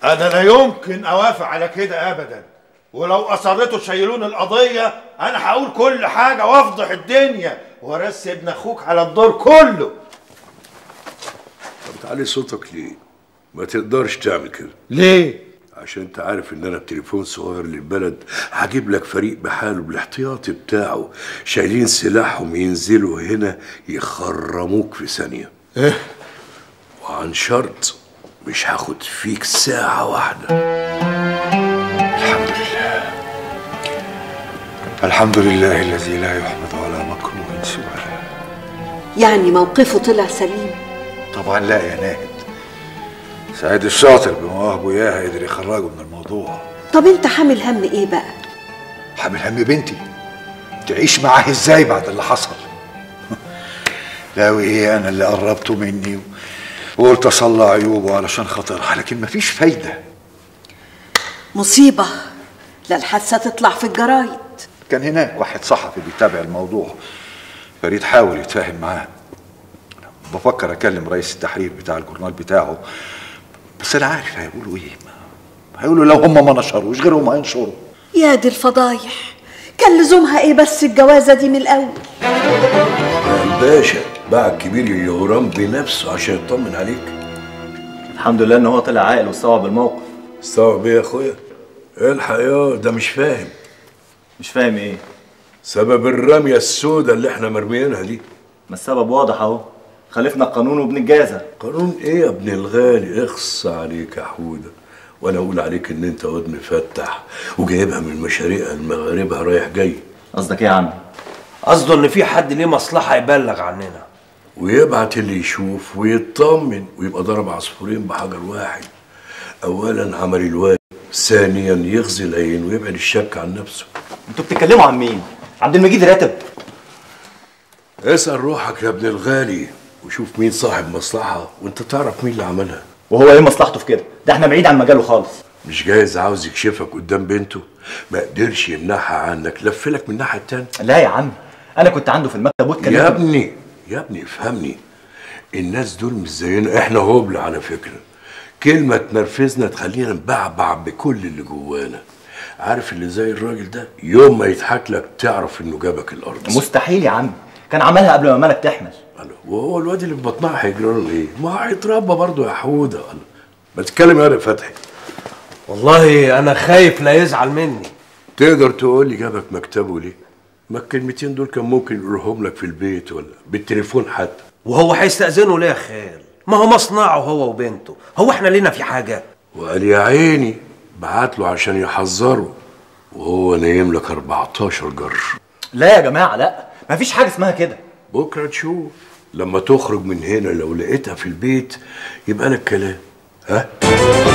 انا لا يمكن اوافق على كده ابدا ولو اصرتوا تشيلون القضيه انا هقول كل حاجه وافضح الدنيا وارسي ابن اخوك على الدور كله طب تعلي صوتك ليه؟ ما تقدرش تعمل كده ليه عشان انت عارف ان انا بتليفون صغير للبلد هجيب لك فريق بحاله بالاحتياطي بتاعه شايلين سلاحهم ينزلوا هنا يخرموك في ثانية ايه وعن شرط مش هاخد فيك ساعة واحدة الحمد لله الحمد لله الذي لا يحمد على مكروه سواه يعني موقفه طلع سليم طبعا لا يا ناهد سعيد الشاطر بمواهبه اياها قدر يخرجه من الموضوع طب انت حامل هم ايه بقى حامل هم بنتي تعيش معاه ازاي بعد اللي حصل لا وايه انا اللي قربته مني وقلت اصلى عيوبه علشان خاطرها لكن مفيش فايده مصيبة لا الحادثة تطلع في الجرايد كان هناك واحد صحفي بيتابع الموضوع فريد حاول يتفاهم معاه بفكر اكلم رئيس التحرير بتاع الجورنال بتاعه بس انا عارف هيقولوا ايه هيقولوا لو هم ما نشروش غيرهم هينشروا يا دي الفضايح كان لزومها ايه بس الجوازة دي من الأول الباشا باع الكبير اليوران بنفسه عشان يطمن عليك الحمد لله ان هو طلع عاقل واستوعب الموقف استوعب ايه يا اخويا؟ الحق يا ده مش فاهم مش فاهم ايه سبب الرمية السوداء اللي احنا مرميينها دي ما السبب واضح اهو خالفنا القانون وبنتجازى قانون ايه يا ابن الغالي اخص عليك يا حودة وانا اقول عليك ان انت واد مفتح وجايبها من مشاريع المغاربة رايح جاي قصدك ايه يا عم قصده ان في حد ليه مصلحه يبلغ عننا ويبعت اللي يشوف ويطمن ويبقى ضرب عصفورين بحجر واحد اولا عمل الواجب ثانيا يغزي العين ويبعد الشك عن نفسه انتوا بتتكلموا عن مين عبد المجيد راتب اسأل روحك يا ابن الغالي وشوف مين صاحب مصلحة وانت تعرف مين اللي عملها وهو ايه مصلحته في كده ده احنا بعيد عن مجاله خالص مش جايز عاوز يكشفك قدام بنته ما قدرش يمنعها عنك لفلك من الناحية التانية لا يا عم انا كنت عنده في المكتب واتكلمت يا ابني يا ابني افهمني الناس دول مش زينا احنا هبل على فكرة كلمة تنرفزنا تخلينا نبعبع بكل اللي جوانا عارف اللي زي الراجل ده يوم ما يضحك لك تعرف انه جابك الارض مستحيل يا عم كان عملها قبل ما مالك تحمل وهو الواد اللي في بطنها هيجرى له ايه؟ ما هيتربى برضه يا حوده ما تتكلم يا فتحي والله انا خايف لا يزعل مني تقدر تقول لي جابك مكتبه ليه؟ ما الكلمتين دول كان ممكن يقولهم لك في البيت ولا بالتليفون حتى وهو هيستأذنه ليه يا خال ما هو مصنعه هو وبنته هو احنا لينا في حاجه وقال يا عيني بعت له عشان يحذره وهو نايم لك 14 جر لا يا جماعه لا مفيش حاجه اسمها كده بكره تشوف لما تخرج من هنا لو لقيتها في البيت يبقى لك كلام ها